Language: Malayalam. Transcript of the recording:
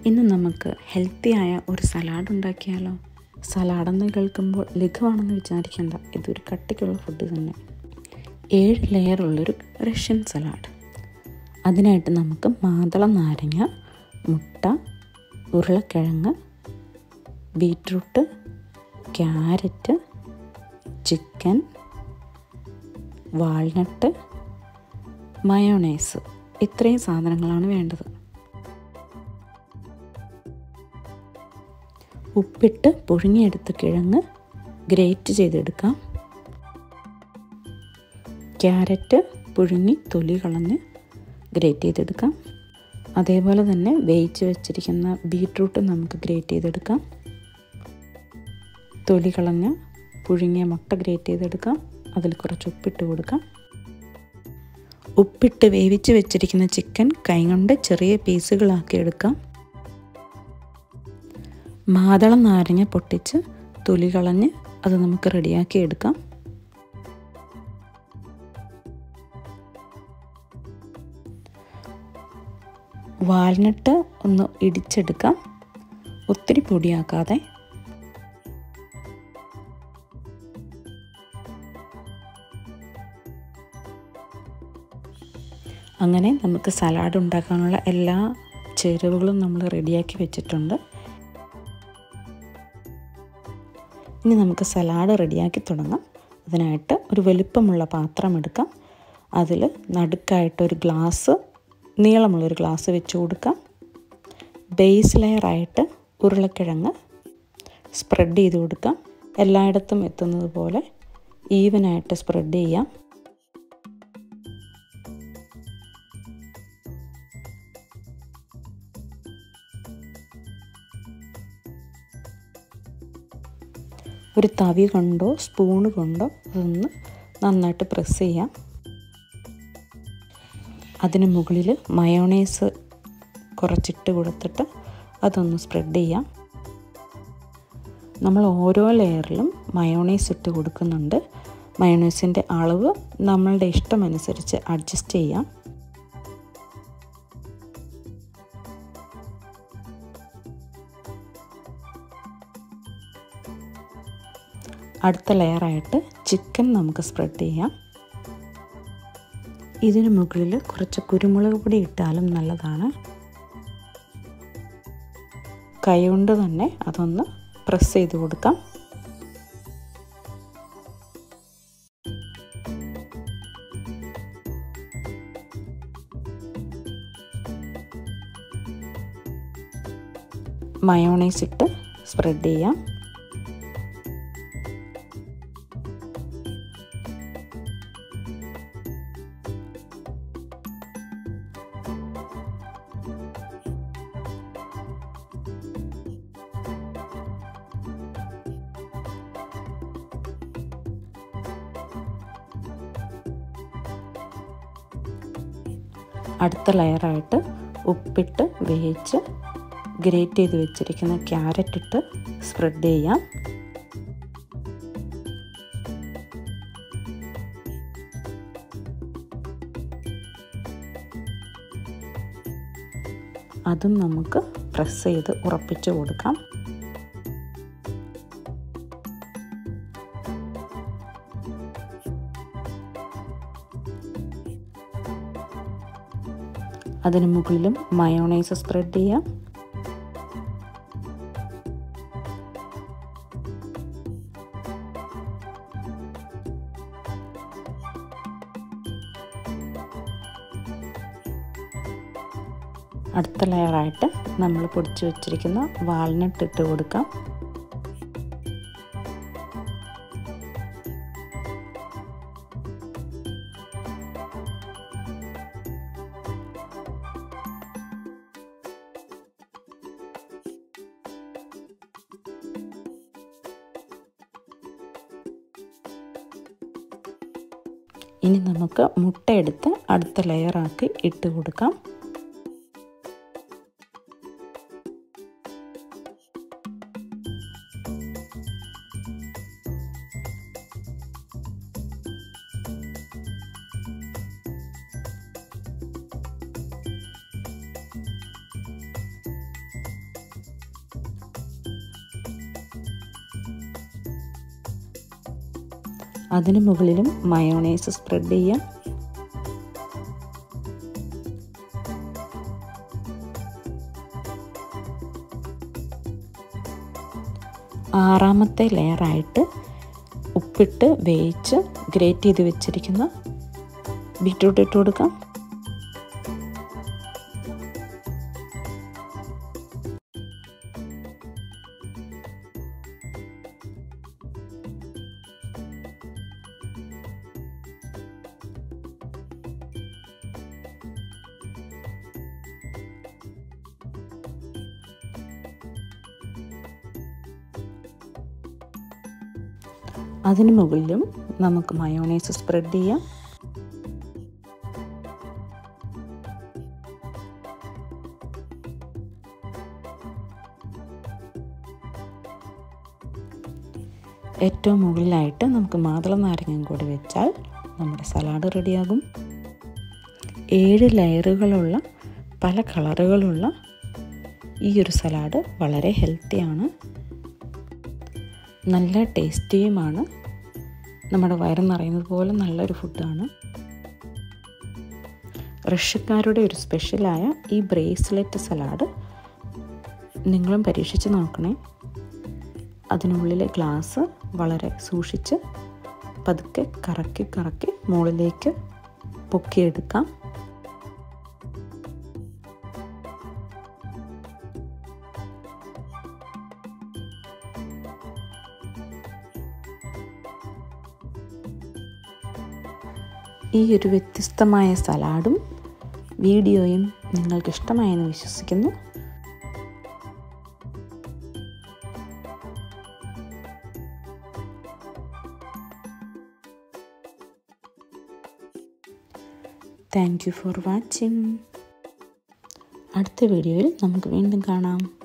ഇന്ന് നമുക്ക് ഹെൽത്തിയായ ഒരു സലാഡ് ഉണ്ടാക്കിയാലോ സലാഡെന്ന് കേൾക്കുമ്പോൾ ലഘുവാണെന്ന് വിചാരിക്കേണ്ട ഇതൊരു കട്ടിക്കുള്ള ഫുഡ് തന്നെ ഏഴ് ലെയറുള്ളൊരു റഷ്യൻ സലാഡ് അതിനായിട്ട് നമുക്ക് മാതള നാരങ്ങ മുട്ട ഉരുളക്കിഴങ്ങ് beetroot carrot chicken walnut mayonnaise ഇത്രയും സാധനങ്ങളാണ് വേണ്ടത് ഉപ്പിട്ട് പുഴുങ്ങിയെടുത്ത കിഴങ്ങ് ഗ്രേറ്റ് ചെയ്തെടുക്കാം ക്യാരറ്റ് പുഴുങ്ങി തൊലി കളഞ്ഞ് ഗ്രേറ്റ് ചെയ്തെടുക്കാം അതേപോലെ തന്നെ വേവിച്ച് വെച്ചിരിക്കുന്ന ബീട്രൂട്ട് നമുക്ക് ഗ്രേറ്റ് ചെയ്തെടുക്കാം തൊലി കളഞ്ഞ് പുഴുങ്ങിയ മുട്ട ഗ്രേറ്റ് ചെയ്തെടുക്കാം അതിൽ കുറച്ച് ഉപ്പിട്ട് കൊടുക്കാം ഉപ്പിട്ട് വേവിച്ച് വെച്ചിരിക്കുന്ന ചിക്കൻ കൈകൊണ്ട് ചെറിയ പീസുകളാക്കി എടുക്കാം മാതളം നാരങ്ങ പൊട്ടിച്ച് തൊലി കളഞ്ഞ് അത് നമുക്ക് റെഡിയാക്കി എടുക്കാം വാൽനട്ട് ഒന്ന് ഇടിച്ചെടുക്കാം ഒത്തിരി പൊടിയാക്കാതെ അങ്ങനെ നമുക്ക് സലാഡ് ഉണ്ടാക്കാനുള്ള എല്ലാ ചേരുവകളും നമ്മൾ റെഡിയാക്കി വെച്ചിട്ടുണ്ട് ഇനി നമുക്ക് സലാഡ് റെഡിയാക്കി തുടങ്ങാം അതിനായിട്ട് ഒരു വലുപ്പമുള്ള പാത്രം എടുക്കാം അതിൽ നടുക്കായിട്ട് ഒരു ഗ്ലാസ് നീളമുള്ളൊരു ഗ്ലാസ് വെച്ച് കൊടുക്കാം ബേസ് ലെയറായിട്ട് ഉരുളക്കിഴങ്ങ് സ്പ്രെഡ് ചെയ്ത് കൊടുക്കാം എല്ലായിടത്തും എത്തുന്നത് പോലെ ഈവനായിട്ട് സ്പ്രെഡ് ചെയ്യാം ഒരു തവി കൊണ്ടോ സ്പൂണ് കൊണ്ടോ അതൊന്ന് നന്നായിട്ട് പ്രസ് ചെയ്യാം അതിന് മുകളിൽ മയോണൈസ് കുറച്ചിട്ട് കൊടുത്തിട്ട് അതൊന്ന് സ്പ്രെഡ് ചെയ്യാം നമ്മൾ ഓരോ ലെയറിലും മയോണൈസ് ഇട്ട് കൊടുക്കുന്നുണ്ട് മയോണൈസിൻ്റെ അളവ് നമ്മളുടെ ഇഷ്ടമനുസരിച്ച് അഡ്ജസ്റ്റ് ചെയ്യാം അടുത്ത ലെയറായിട്ട് ചിക്കൻ നമുക്ക് സ്പ്രെഡ് ചെയ്യാം ഇതിന് മുകളിൽ കുറച്ച് കുരുമുളക് പൊടി ഇട്ടാലും നല്ലതാണ് കൈകൊണ്ട് തന്നെ അതൊന്ന് പ്രസ് ചെയ്ത് കൊടുക്കാം മയോണൈസ് ഇട്ട് സ്പ്രെഡ് ചെയ്യാം അടുത്ത ലെയറായിട്ട് ഉപ്പിട്ട് വേവിച്ച് ഗ്രേറ്റ് ചെയ്ത് വെച്ചിരിക്കുന്ന ക്യാരറ്റ് ഇട്ട് സ്പ്രെഡ് ചെയ്യാം അതും നമുക്ക് പ്രസ് ചെയ്ത് ഉറപ്പിച്ച് കൊടുക്കാം അതിന് മുകളിലും മയോണൈസ് സ്പ്രെഡ് ചെയ്യാം അടുത്ത ലെയറായിട്ട് നമ്മൾ പൊടിച്ചു വച്ചിരിക്കുന്ന വാൾനട്ട് ഇട്ട് കൊടുക്കാം ഇനി നമുക്ക് മുട്ട എടുത്ത് അടുത്ത ലെയറാക്കി ഇട്ട് കൊടുക്കാം അതിന് മുകളിലും മയോണൈസ് സ്പ്രെഡ് ചെയ്യാം ആറാമത്തെ ലെയറായിട്ട് ഉപ്പിട്ട് വേവിച്ച് ഗ്രേറ്റ് ചെയ്ത് വെച്ചിരിക്കുന്ന ബീട്രൂട്ട് ഇട്ട് കൊടുക്കാം അതിന് മുകളിലും നമുക്ക് മയോണൈസ് സ്പ്രെഡ് ചെയ്യാം ഏറ്റവും മുകളിലായിട്ട് നമുക്ക് മാതള നാരങ്ങയും കൂടി വെച്ചാൽ നമ്മുടെ സലാഡ് റെഡിയാകും ഏഴ് ലെയറുകളുള്ള പല കളറുകളുള്ള ഈ ഒരു സലാഡ് വളരെ ഹെൽത്തിയാണ് നല്ല ടേസ്റ്റിയുമാണ് നമ്മുടെ വയറ് നിറയുന്നത് പോലെ നല്ലൊരു ഫുഡാണ് റഷ്യക്കാരുടെ ഒരു സ്പെഷ്യലായ ഈ ബ്രേസ്ലെറ്റ് സലാഡ് നിങ്ങളും പരീക്ഷിച്ച് നോക്കണേ അതിനുള്ളിലെ ഗ്ലാസ് വളരെ സൂക്ഷിച്ച് പതുക്കെ കറക്കി കറക്കി മുകളിലേക്ക് പൊക്കിയെടുക്കാം ഈ ഒരു വ്യത്യസ്തമായ സലാഡും വീഡിയോയും നിങ്ങൾക്ക് ഇഷ്ടമായെന്ന് വിശ്വസിക്കുന്നു താങ്ക് യു ഫോർ വാച്ചിങ് അടുത്ത വീഡിയോയിൽ നമുക്ക് വീണ്ടും കാണാം